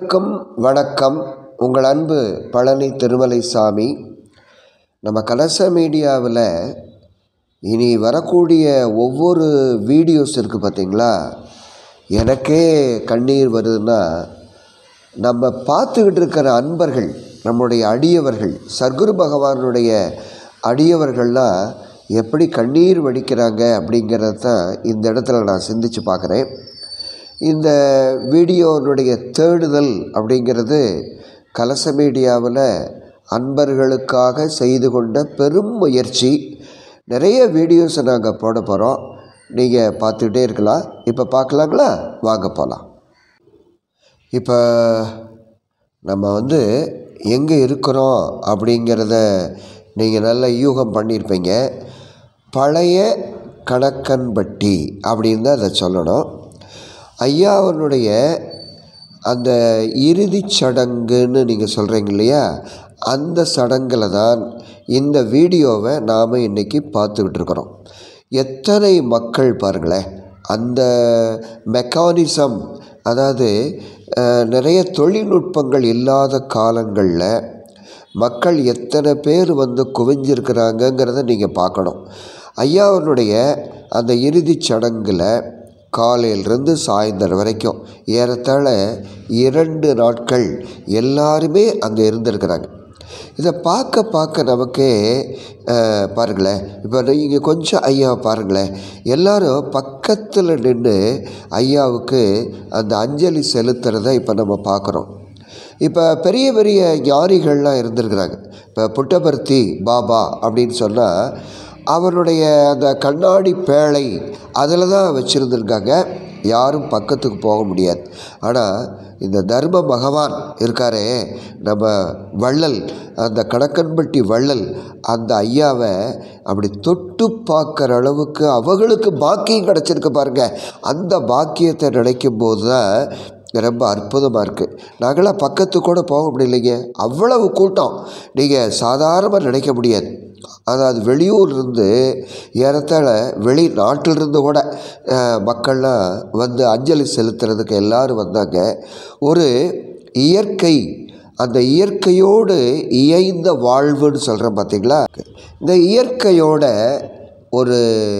அனைவருக்கும் வணக்கம் உங்கள் அன்பு பழனி திருமலை சாமி நம்ம கலச மீடியாவில் இனி வரக்கூடிய ஒவ்வொரு வீடியோஸ் இருக்குது பார்த்தீங்களா எனக்கே கண்ணீர் வருதுன்னா நம்ம பார்த்துக்கிட்டு இருக்கிற அன்பர்கள் நம்முடைய அடியவர்கள் சர்க்குரு பகவானுடைய அடியவர்கள்லாம் எப்படி கண்ணீர் வடிக்கிறாங்க அப்படிங்கிறது தான் இந்த இடத்துல நான் சிந்திச்சு பார்க்குறேன் இந்த வீடியோனுடைய தேடுதல் அப்படிங்கிறது கலச மீடியாவில் அன்பர்களுக்காக செய்து கொண்ட பெரும் முயற்சி நிறைய வீடியோஸை நாங்கள் போட போகிறோம் நீங்கள் பார்த்துக்கிட்டே இருக்கலாம் இப்போ பார்க்கலாங்களா வாங்க போகலாம் இப்போ நம்ம வந்து எங்கே இருக்கிறோம் அப்படிங்கிறத நீங்கள் நல்ல யூகம் பண்ணியிருப்பீங்க பழைய கணக்கன்பட்டி அப்படின்னு தான் அதை சொல்லணும் ஐயாவனுடைய அந்த இறுதிச் சடங்குன்னு நீங்கள் சொல்கிறீங்க இல்லையா அந்த சடங்கில் தான் இந்த வீடியோவை நாம் இன்றைக்கி பார்த்துக்கிட்டு இருக்கிறோம் எத்தனை மக்கள் பாருங்களேன் அந்த மெக்கானிசம் அதாவது அஹ், நிறைய தொழில்நுட்பங்கள் இல்லாத காலங்களில் மக்கள் எத்தனை பேர் வந்து குவிஞ்சிருக்கிறாங்கங்கிறத நீங்கள் பார்க்கணும் ஐயாவனுடைய அந்த இறுதிச் சடங்கில் காலையிலிருந்து சாயந்தரம் வரைக்கும் ஏறத்தாழ இரண்டு நாட்கள் எல்லாருமே அங்கே இருந்திருக்கிறாங்க இதை பார்க்க பார்க்க நமக்கே அஹ், பாருங்களேன் இப்போ நீங்கள் கொஞ்சம் ஐயாவை பாருங்களேன் எல்லாரும் பக்கத்தில் நின்று ஐயாவுக்கு அந்த அஞ்சலி செலுத்துறதை இப்போ நம்ம பார்க்குறோம் இப்போ பெரிய பெரிய ஞானிகள்லாம் இருந்திருக்கிறாங்க இப்போ புட்டபர்த்தி பாபா அப்படின்னு சொன்னால் அவருடைய அந்த கண்ணாடி பேழை அதில் தான் வச்சுருந்துருக்காங்க யாரும் பக்கத்துக்கு போக முடியாது ஆனால் இந்த தர்ம பகவான் இருக்காரே நம்ம வள்ளல் அந்த கடக்கன்பட்டி வள்ளல் அந்த ஐயாவை அப்படி தொட்டு பார்க்குற அளவுக்கு அவங்களுக்கு பாக்கியம் கிடச்சிருக்கு பாருங்க அந்த பாக்கியத்தை நினைக்கும் போது தான் ரொம்ப அற்புதமாக இருக்குது நாங்களாம் பக்கத்து கூட போக முடியலைங்க அவ்வளவு கூட்டம் நீங்கள் சாதாரணமாக நினைக்க முடியாது அதாவது வெளியூர்லேருந்து ஏறத்தாழ வெளிநாட்டிலிருந்து கூட அஹ், மக்கள்லாம் வந்து அஞ்சலி செலுத்துறதுக்கு எல்லாரும் வந்தாங்க ஒரு இயற்கை அந்த இயற்கையோடு இயைந்த வாழ்வுன்னு சொல்கிறேன் பார்த்தீங்களா இந்த இயற்கையோட ஒரு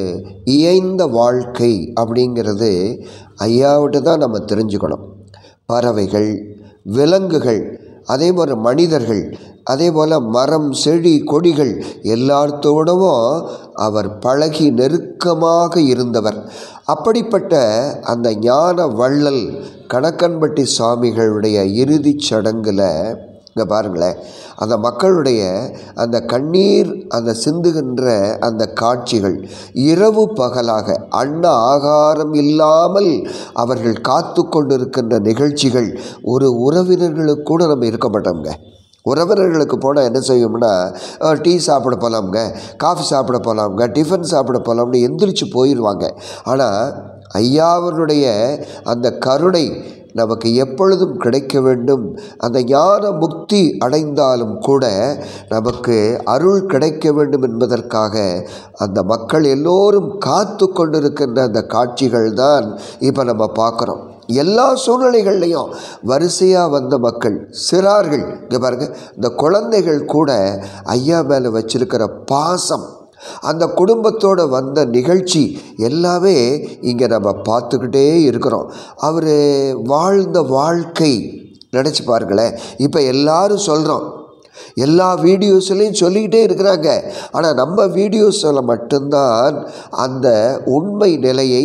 இயைந்த வாழ்க்கை அப்படிங்கிறது ஐயாவிட்டு தான் நம்ம தெரிஞ்சுக்கணும் பறவைகள் விலங்குகள் அதே போல் மனிதர்கள் அதே போல் மரம் செடி கொடிகள் எல்லாத்தோடவும் அவர் பழகி நெருக்கமாக இருந்தவர் அப்படிப்பட்ட அந்த ஞான வள்ளல் கணக்கன்பட்டி சுவாமிகளுடைய இறுதிச் சடங்கில் இங்கே பாருங்களேன் அந்த மக்களுடைய அந்த கண்ணீர் அந்த சிந்துகின்ற அந்த காட்சிகள் இரவு பகலாக அன்ன ஆகாரம் இல்லாமல் அவர்கள் காத்து கொண்டிருக்கின்ற நிகழ்ச்சிகள் ஒரு உறவினர்களுக்கு கூட நம்ம இருக்க மாட்டோம்ங்க உறவினர்களுக்கு போனால் என்ன செய்வோம்னா அஹ், டீ சாப்பிட போகலாம்ங்க காஃபி சாப்பிட போகலாம்ங்க டிஃபன் சாப்பிட போகலாம்னு எந்திரிச்சு போயிடுவாங்க ஆனால் ஐயாவனுடைய அந்த கருணை நமக்கு எப்பொழுதும் கிடைக்க வேண்டும் அந்த ஞான முக்தி அடைந்தாலும் கூட நமக்கு அருள் கிடைக்க வேண்டும் என்பதற்காக அந்த மக்கள் எல்லோரும் காத்து கொண்டிருக்கின்ற அந்த காட்சிகள் தான் இப்போ நம்ம பார்க்குறோம் எல்லா சூழ்நிலைகள்லையும் வரிசையாக வந்த மக்கள் சிறார்கள் இங்கே பாருங்க இந்த குழந்தைகள் கூட ஐயா மேலே வச்சிருக்கிற பாசம் அந்த குடும்பத்தோட வந்த நிகழ்ச்சி எல்லாமே இங்கே நம்ம பார்த்துக்கிட்டே இருக்கிறோம் அவர் வாழ்ந்த வாழ்க்கை நினச்சி பாருங்களேன் இப்போ எல்லாரும் சொல்கிறோம் எல்லா வீடியோஸ்லையும் சொல்லிக்கிட்டே இருக்கிறாங்க ஆனால் நம்ம வீடியோஸில் மட்டும்தான் அந்த உண்மை நிலையை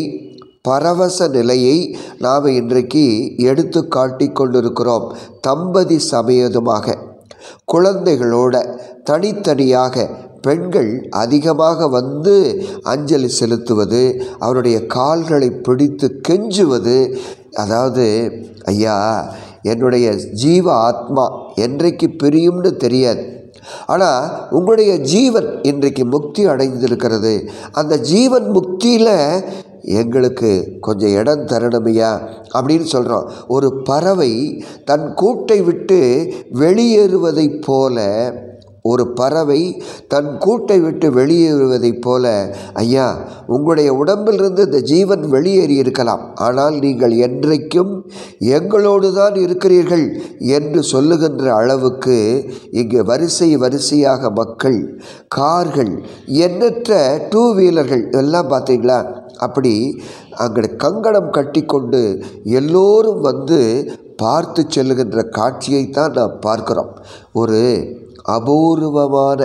பரவச நிலையை நாம் இன்றைக்கு எடுத்து காட்டிக் கொண்டிருக்கிறோம் தம்பதி சமேதமாக குழந்தைகளோட தனித்தனியாக பெண்கள் அதிகமாக வந்து அஞ்சலி செலுத்துவது அவருடைய கால்களை பிடித்து கெஞ்சுவது அதாவது ஐயா என்னுடைய ஜீவ ஆத்மா என்றைக்கு பிரியும்னு தெரியாது ஆனால் உங்களுடைய ஜீவன் இன்றைக்கு முக்தி அடைந்திருக்கிறது அந்த ஜீவன் முக்தியில் எங்களுக்கு கொஞ்சம் இடம் தரணுமையா அப்படின்னு சொல்கிறோம் ஒரு பறவை தன் கூட்டை விட்டு வெளியேறுவதைப் போல ஒரு பறவை தன் கூட்டை விட்டு வெளியேறுவதைப் போல ஐயா உங்களுடைய உடம்பிலிருந்து இந்த ஜீவன் வெளியேறி இருக்கலாம் ஆனால் நீங்கள் என்றைக்கும் எங்களோடு தான் இருக்கிறீர்கள் என்று சொல்லுகின்ற அளவுக்கு இங்கே வரிசை வரிசையாக மக்கள் கார்கள் எண்ணற்ற டூ வீலர்கள் எல்லாம் பார்த்தீங்களா அப்படி அங்கே கங்கணம் கட்டிக்கொண்டு எல்லோரும் வந்து பார்த்து செல்லுகின்ற காட்சியைத்தான் நாம் பார்க்கிறோம் ஒரு அபூர்வமான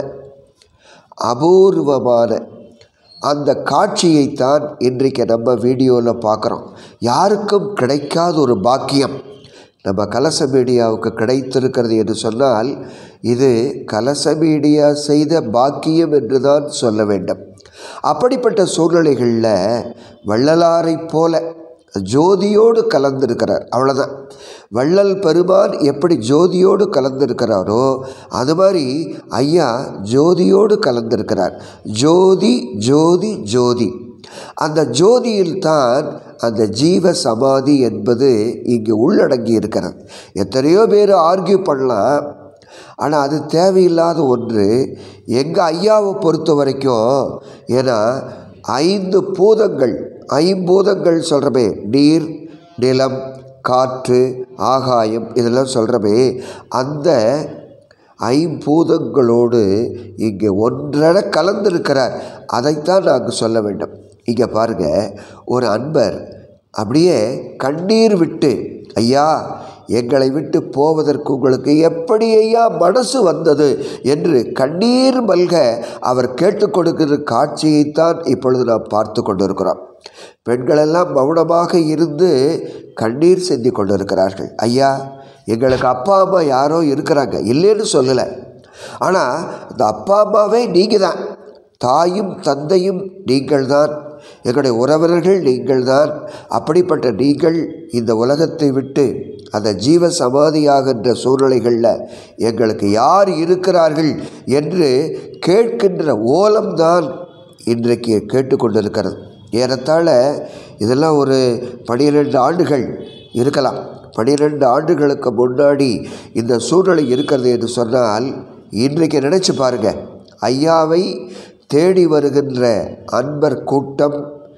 அபூர்வமான அந்த காட்சியைத்தான் இன்றைக்கு நம்ம வீடியோவில் பார்க்குறோம் யாருக்கும் கிடைக்காத ஒரு பாக்கியம் நம்ம கலச மீடியாவுக்கு கிடைத்திருக்கிறது என்று சொன்னால் இது கலச மீடியா செய்த பாக்கியம் என்று தான் சொல்ல வேண்டும் அப்படிப்பட்ட சூழ்நிலைகளில் வள்ளலாரைப் போல ஜோதியோடு கலந்திருக்கிறார் அவ்வளோதான் வள்ளல் பெருமான் எப்படி ஜோதியோடு கலந்திருக்கிறாரோ அது மாதிரி ஐயா ஜோதியோடு கலந்திருக்கிறார் ஜோதி ஜோதி ஜோதி அந்த ஜோதியில் தான் அந்த ஜீவ சமாதி என்பது இங்கே உள்ளடங்கி இருக்கிறது எத்தனையோ பேர் ஆர்கியூ பண்ணலாம் ஆனால் அது தேவையில்லாத ஒன்று எங்கள் ஐயாவை பொறுத்த வரைக்கும் ஏன்னா ஐந்து பூதங்கள் ஐம்பூதங்கள் சொல்கிறமே நீர் நிலம் காற்று ஆகாயம் இதெல்லாம் சொல்கிறமே அந்த ஐம்பூதங்களோடு இங்கே ஒன்றென கலந்திருக்கிறார் அதைத்தான் நாங்கள் சொல்ல வேண்டும் இங்கே பாருங்கள் ஒரு அன்பர் அப்படியே கண்ணீர் விட்டு ஐயா எங்களை விட்டு போவதற்கு உங்களுக்கு எப்படி ஐயா மனசு வந்தது என்று கண்ணீர் மல்க அவர் கேட்டுக் கொடுக்கிற காட்சியைத்தான் இப்பொழுது நாம் பார்த்து கொண்டிருக்கிறோம் பெண்களெல்லாம் மௌனமாக இருந்து கண்ணீர் சிந்தி கொண்டிருக்கிறார்கள் ஐயா எங்களுக்கு அப்பா அம்மா யாரோ இருக்கிறாங்க இல்லைன்னு சொல்லலை ஆனால் அந்த அப்பா அம்மாவே நீங்கள் தான் தாயும் தந்தையும் நீங்கள் தான் எங்களுடைய உறவினர்கள் நீங்கள்தான் அப்படிப்பட்ட நீங்கள் இந்த உலகத்தை விட்டு அந்த ஜீவ சமாதியாகின்ற சூழ்நிலைகளில் எங்களுக்கு யார் இருக்கிறார்கள் என்று கேட்கின்ற ஓலம்தான் இன்றைக்கு கேட்டுக்கொண்டிருக்கிறது ஏறத்தாழ இதெல்லாம் ஒரு பனிரெண்டு ஆண்டுகள் இருக்கலாம் பனிரெண்டு ஆண்டுகளுக்கு முன்னாடி இந்த சூழ்நிலை இருக்கிறது என்று சொன்னால் இன்றைக்கு நினச்சி பாருங்கள் ஐயாவை தேடி வருகின்ற அன்பர் கூட்டம்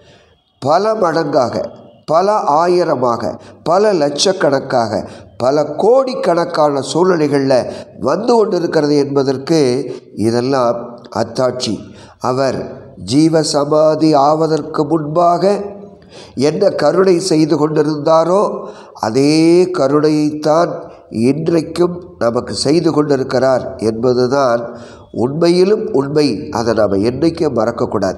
பல மடங்காக பல ஆயிரமாக பல லட்சக்கணக்காக பல கோடிக்கணக்கான சூழ்நிலைகளில் வந்து கொண்டிருக்கிறது என்பதற்கு இதெல்லாம் அத்தாட்சி அவர் ஜீவ சமாதி ஆவதற்கு முன்பாக என்ன கருணை செய்து கொண்டிருந்தாரோ அதே கருணையைத்தான் இன்றைக்கும் நமக்கு செய்து கொண்டிருக்கிறார் என்பதுதான் உண்மையிலும் உண்மை அதை நாம் என்றைக்கும் மறக்கக்கூடாது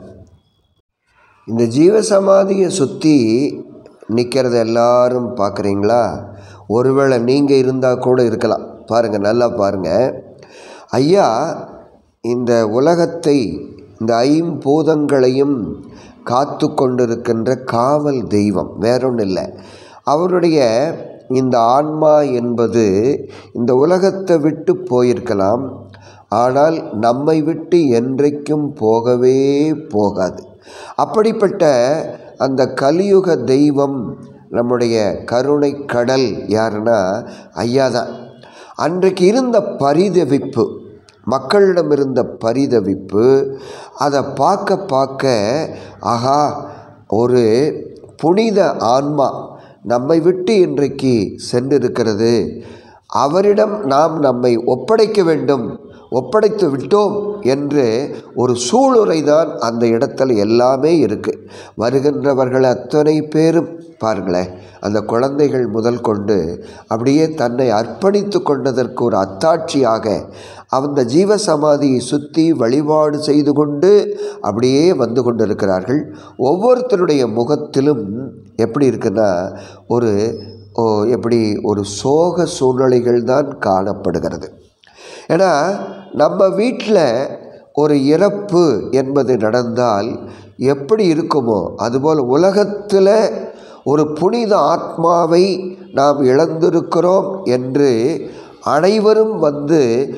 இந்த ஜீவசமாதியை சுற்றி நிற்கிறத எல்லாரும் பார்க்குறீங்களா ஒருவேளை நீங்கள் இருந்தால் கூட இருக்கலாம் பாருங்கள் நல்லா பாருங்கள் ஐயா இந்த உலகத்தை இந்த ஐம்பூதங்களையும் காத்து கொண்டிருக்கின்ற காவல் தெய்வம் வேறொன்றும் இல்லை அவருடைய இந்த ஆன்மா என்பது இந்த உலகத்தை விட்டு போயிருக்கலாம் ஆனால் நம்மை விட்டு என்றைக்கும் போகவே போகாது அப்படிப்பட்ட அந்த கலியுக தெய்வம் நம்முடைய கருணை கடல் யாருன்னா ஐயா தான் அன்றைக்கு இருந்த பரிதவிப்பு மக்களிடம் இருந்த பரிதவிப்பு அதை பார்க்க பார்க்க ஆஹா ஒரு புனித ஆன்மா நம்மை விட்டு இன்றைக்கு சென்றிருக்கிறது அவரிடம் நாம் நம்மை ஒப்படைக்க வேண்டும் ஒப்படைத்து விட்டோம் என்று ஒரு சூளுரை தான் அந்த இடத்துல எல்லாமே இருக்குது வருகின்றவர்கள் அத்தனை பேரும் பாருங்களேன் அந்த குழந்தைகள் முதல் கொண்டு அப்படியே தன்னை அர்ப்பணித்து கொண்டதற்கு ஒரு அத்தாட்சியாக அந்த ஜீவசமாதியை சுற்றி வழிபாடு செய்து கொண்டு அப்படியே வந்து கொண்டிருக்கிறார்கள் ஒவ்வொருத்தருடைய முகத்திலும் எப்படி இருக்குன்னா ஒரு ஓ எப்படி ஒரு சோக சூழ்நிலைகள் தான் காணப்படுகிறது ஏன்னா நம்ம வீட்டில் ஒரு இறப்பு என்பது நடந்தால் எப்படி இருக்குமோ அதுபோல் உலகத்தில் ஒரு புனித ஆத்மாவை நாம் இழந்திருக்கிறோம் என்று அனைவரும் வந்து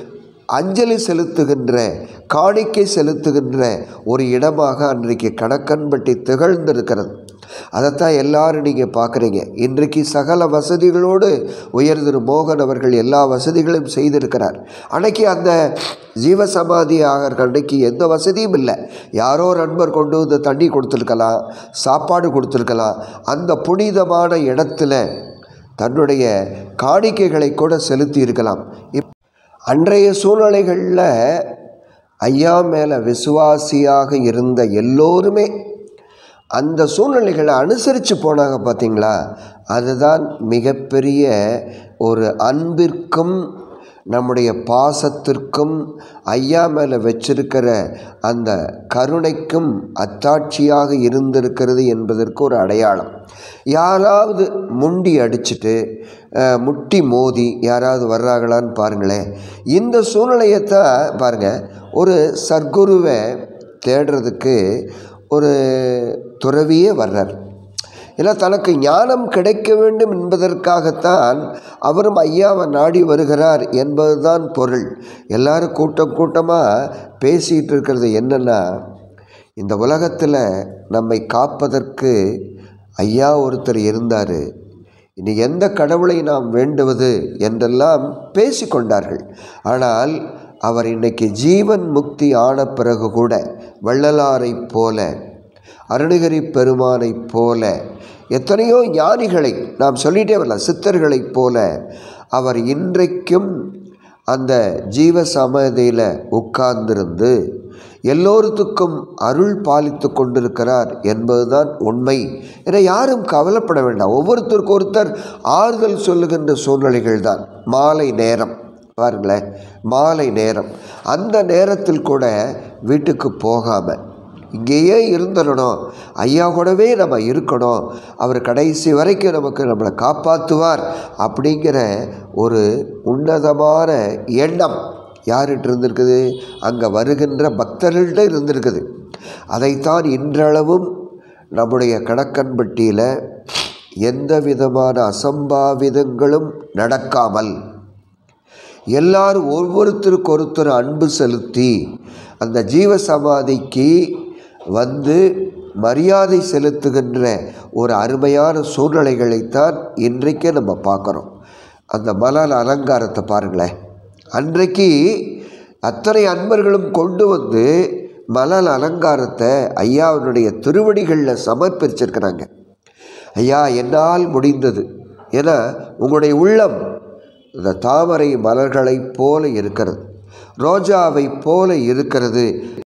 அஞ்சலி செலுத்துகின்ற காணிக்கை செலுத்துகின்ற ஒரு இடமாக அன்றைக்கு கணக்கன்பட்டி திகழ்ந்திருக்கிறது அதைத்தான் எல்லாரும் நீங்கள் பார்க்குறீங்க இன்றைக்கு சகல வசதிகளோடு உயர் திரு மோகன் அவர்கள் எல்லா வசதிகளையும் செய்திருக்கிறார் அன்னைக்கு அந்த ஜீவசமாதி ஆகிற அன்னைக்கு எந்த வசதியும் இல்லை யாரோ ஒரு நண்பர் கொண்டு வந்து தண்ணி கொடுத்துருக்கலாம் சாப்பாடு கொடுத்துருக்கலாம் அந்த புனிதமான இடத்துல தன்னுடைய காணிக்கைகளை கூட செலுத்தி இருக்கலாம் இப் அன்றைய சூழ்நிலைகளில் ஐயா மேலே விசுவாசியாக இருந்த எல்லோருமே அந்த சூழ்நிலைகளை அனுசரித்து போனாங்க பார்த்தீங்களா அதுதான் மிகப்பெரிய ஒரு அன்பிற்கும் நம்முடைய பாசத்திற்கும் ஐயா மேலே வச்சிருக்கிற அந்த கருணைக்கும் அத்தாட்சியாக இருந்திருக்கிறது என்பதற்கு ஒரு அடையாளம் யாராவது முண்டி அடிச்சுட்டு அஹ், முட்டி மோதி யாராவது வர்றாங்களான்னு பாருங்களேன் இந்த சூழ்நிலையைத்தான் பாருங்கள் ஒரு சர்க்குருவை தேடுறதுக்கு ஒரு துறவியே வர்றார் இல்லை தனக்கு ஞானம் கிடைக்க வேண்டும் என்பதற்காகத்தான் அவரும் ஐயாவை நாடி வருகிறார் என்பதுதான் பொருள் எல்லாரும் கூட்டம் கூட்டமாக பேசிகிட்டு இருக்கிறது என்னென்னா இந்த உலகத்தில் நம்மை காப்பதற்கு ஐயா ஒருத்தர் இருந்தார் இனி எந்த கடவுளை நாம் வேண்டுவது என்றெல்லாம் பேசிக்கொண்டார்கள் ஆனால் அவர் இன்னைக்கு ஜீவன் முக்தி ஆன பிறகு கூட வள்ளலாரைப் போல அருணகிரி பெருமானைப் போல எத்தனையோ ஞானிகளை நாம் சொல்லிட்டே வரலாம் சித்தர்களைப் போல அவர் இன்றைக்கும் அந்த ஜீவ சமாதியில் உட்கார்ந்திருந்து எல்லோருத்துக்கும் அருள் பாலித்து கொண்டிருக்கிறார் என்பதுதான் உண்மை என யாரும் கவலைப்பட வேண்டாம் ஒவ்வொருத்தருக்கு ஒருத்தர் ஆறுதல் சொல்லுகின்ற சூழ்நிலைகள் தான் மாலை நேரம் பாருங்களேன் மாலை நேரம் அந்த நேரத்தில் கூட வீட்டுக்கு போகாமல் இங்கேயே இருந்துடணும் ஐயா கூடவே நம்ம இருக்கணும் அவர் கடைசி வரைக்கும் நமக்கு நம்மளை காப்பாற்றுவார் அப்படிங்கிற ஒரு உன்னதமான எண்ணம் யார்கிட்ட இருந்திருக்குது அங்கே வருகின்ற பக்தர்கள்ட்ட இருந்திருக்குது அதைத்தான் இன்றளவும் நம்முடைய கணக்கன்பட்டியில் எந்த விதமான அசம்பாவிதங்களும் நடக்காமல் எல்லாரும் ஒவ்வொருத்தருக்கு ஒருத்தர் அன்பு செலுத்தி அந்த ஜீவ சமாதிக்கு வந்து மரியாதை செலுத்துகின்ற ஒரு அருமையான சூழ்நிலைகளைத்தான் இன்றைக்கே நம்ம பார்க்குறோம் அந்த மலர் அலங்காரத்தை பாருங்களேன் அன்றைக்கு அத்தனை அன்பர்களும் கொண்டு வந்து மலர் அலங்காரத்தை ஐயாவினுடைய திருவடிகளில் சமர்ப்பிச்சிருக்கிறாங்க ஐயா என்னால் முடிந்தது ஏன்னா உங்களுடைய உள்ளம் இந்த தாமரை மலர்களைப் போல இருக்கிறது ரோஜாவைப் போல இருக்கிறது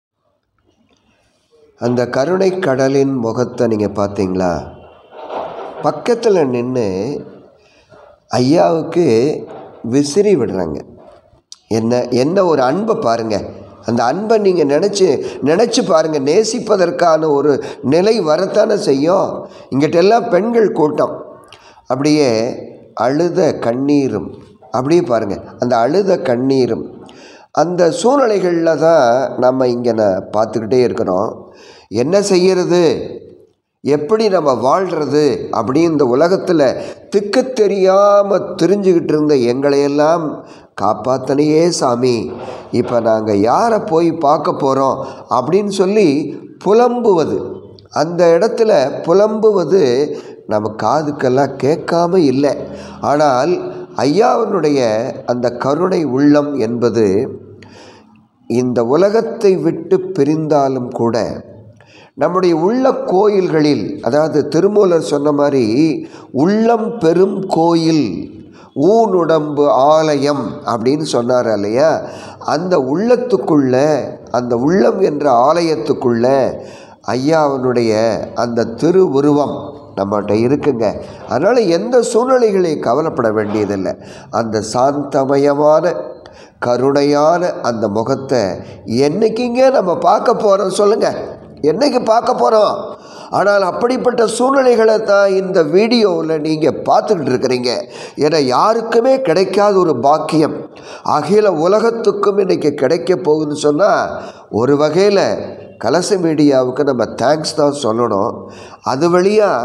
அந்த கருணை கடலின் முகத்தை நீங்கள் பார்த்தீங்களா பக்கத்தில் நின்று ஐயாவுக்கு விசிறி விடுறாங்க என்ன என்ன ஒரு அன்பை பாருங்கள் அந்த அன்பை நீங்கள் நினச்சி நினச்சி பாருங்கள் நேசிப்பதற்கான ஒரு நிலை வரத்தானே செய்யும் இங்கிட்டெல்லாம் பெண்கள் கூட்டம் அப்படியே அழுத கண்ணீரும் அப்படியே பாருங்கள் அந்த அழுத கண்ணீரும் அந்த சூழ்நிலைகளில் தான் நம்ம இங்கே நான் பார்த்துக்கிட்டே இருக்கிறோம் என்ன செய்யறது எப்படி நம்ம வாழ்கிறது அப்படி இந்த உலகத்தில் திக்கு தெரியாமல் தெரிஞ்சுக்கிட்டு இருந்த எங்களையெல்லாம் காப்பாத்தனையே சாமி இப்போ நாங்கள் யாரை போய் பார்க்க போகிறோம் அப்படின்னு சொல்லி புலம்புவது அந்த இடத்துல புலம்புவது நம்ம காதுக்கெல்லாம் கேட்காம இல்லை ஆனால் ஐயாவினுடைய அந்த கருணை உள்ளம் என்பது இந்த உலகத்தை விட்டு பிரிந்தாலும் கூட நம்முடைய உள்ள கோயில்களில் அதாவது திருமூலர் சொன்ன மாதிரி உள்ளம் பெரும் கோயில் ஊனுடம்பு ஆலயம் அப்படின்னு சொன்னார் இல்லையா அந்த உள்ளத்துக்குள்ள அந்த உள்ளம் என்ற ஆலயத்துக்குள்ள ஐயாவினுடைய அந்த திருவுருவம் நம்மகிட்ட இருக்குங்க அதனால் எந்த சூழ்நிலைகளையும் கவலைப்பட வேண்டியதில்லை அந்த சாந்தமயமான கருணையான அந்த முகத்தை என்னைக்குங்க நம்ம பார்க்க போகிறோம் சொல்லுங்கள் என்னைக்கு பார்க்க போகிறோம் ஆனால் அப்படிப்பட்ட சூழ்நிலைகளை தான் இந்த வீடியோவில் நீங்கள் பார்த்துக்கிட்டு இருக்கிறீங்க ஏன்னா யாருக்குமே கிடைக்காத ஒரு பாக்கியம் அகில உலகத்துக்கும் இன்றைக்கி கிடைக்க போகுதுன்னு சொன்னால் ஒரு வகையில் கலச மீடியாவுக்கு நம்ம தேங்க்ஸ் தான் சொல்லணும் அது வழியாக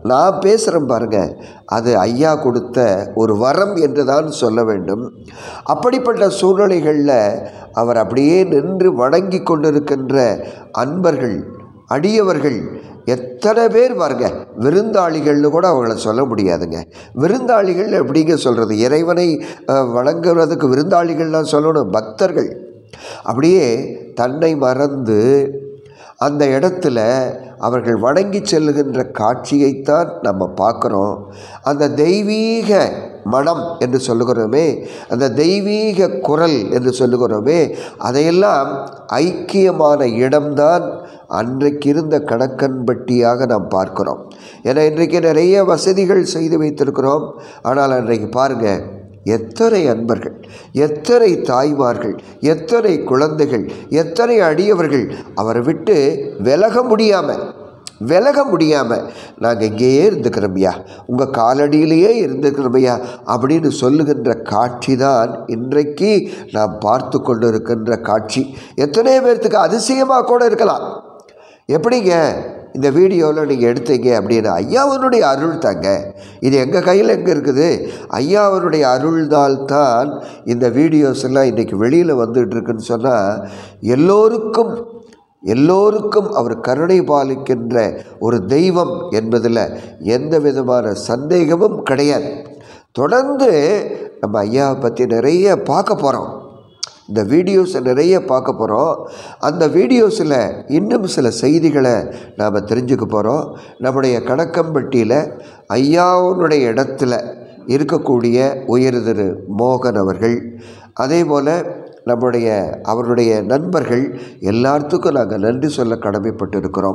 நான் பேசுகிறேன் பாருங்க அது ஐயா கொடுத்த ஒரு வரம் என்று தான் சொல்ல வேண்டும் அப்படிப்பட்ட சூழ்நிலைகளில் அவர் அப்படியே நின்று வணங்கி கொண்டிருக்கின்ற அன்பர்கள் அடியவர்கள் எத்தனை பேர் பாருங்க விருந்தாளிகள்னு கூட அவங்கள சொல்ல முடியாதுங்க விருந்தாளிகள் எப்படிங்க சொல்கிறது இறைவனை அஹ், வணங்குறதுக்கு விருந்தாளிகள்லாம் சொல்லணும் பக்தர்கள் அப்படியே தன்னை மறந்து அந்த இடத்துல அவர்கள் வணங்கி செல்லுகின்ற காட்சியைத்தான் நம்ம பார்க்குறோம் அந்த தெய்வீக மனம் என்று சொல்லுகிறோமே அந்த தெய்வீக குரல் என்று சொல்லுகிறோமே அதையெல்லாம் ஐக்கியமான இடம்தான் அன்றைக்கு இருந்த கணக்கன்பட்டியாக நாம் பார்க்கிறோம் ஏன்னா இன்றைக்கு நிறைய வசதிகள் செய்து வைத்திருக்கிறோம் ஆனால் அன்றைக்கு பாருங்கள் எத்தனை அன்பர்கள் எத்தனை தாய்மார்கள் எத்தனை குழந்தைகள் எத்தனை அடியவர்கள் அவரை விட்டு விலக முடியாமல் விலக முடியாமல் நாங்கள் இங்கேயே இருந்துக்கிறோம்யா உங்கள் காலடியிலேயே இருந்துக்கிறோமையா அப்படின்னு சொல்லுகின்ற காட்சி தான் இன்றைக்கு நாம் பார்த்து கொண்டு இருக்கின்ற காட்சி எத்தனை பேர்த்துக்கு அதிசயமாக கூட இருக்கலாம் எப்படிங்க இந்த வீடியோவில் நீங்கள் எடுத்தீங்க அப்படின்னு ஐயாவனுடைய அருள் தாங்க இது எங்கள் கையில் எங்கே இருக்குது ஐயாவனுடைய அருள்தால் தான் இந்த வீடியோஸ் எல்லாம் இன்றைக்கி வெளியில் வந்துட்டு இருக்குன்னு சொன்னால் எல்லோருக்கும் எல்லோருக்கும் அவர் கருணை பாலிக்கின்ற ஒரு தெய்வம் என்பதில் எந்த விதமான சந்தேகமும் கிடையாது தொடர்ந்து நம்ம ஐயாவை பற்றி நிறைய பார்க்க போகிறோம் இந்த வீடியோஸை நிறைய பார்க்க போகிறோம் அந்த வீடியோஸில் இன்னும் சில செய்திகளை நாம் தெரிஞ்சுக்க போகிறோம் நம்முடைய கணக்கம்பட்டியில் ஐயாவுடைய இடத்துல இருக்கக்கூடிய உயர் திரு மோகன் அவர்கள் அதே போல் நம்முடைய அவருடைய நண்பர்கள் எல்லாத்துக்கும் நாங்கள் நன்றி சொல்ல கடமைப்பட்டிருக்கிறோம்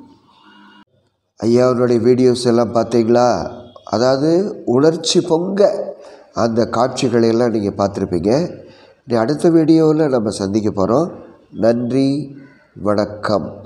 ஐயாவுடைய வீடியோஸ் எல்லாம் பார்த்தீங்களா அதாவது உணர்ச்சி பொங்க அந்த காட்சிகளை எல்லாம் நீங்கள் பார்த்துருப்பீங்க இனி அடுத்த வீடியோவில் நம்ம சந்திக்க போகிறோம் நன்றி வணக்கம்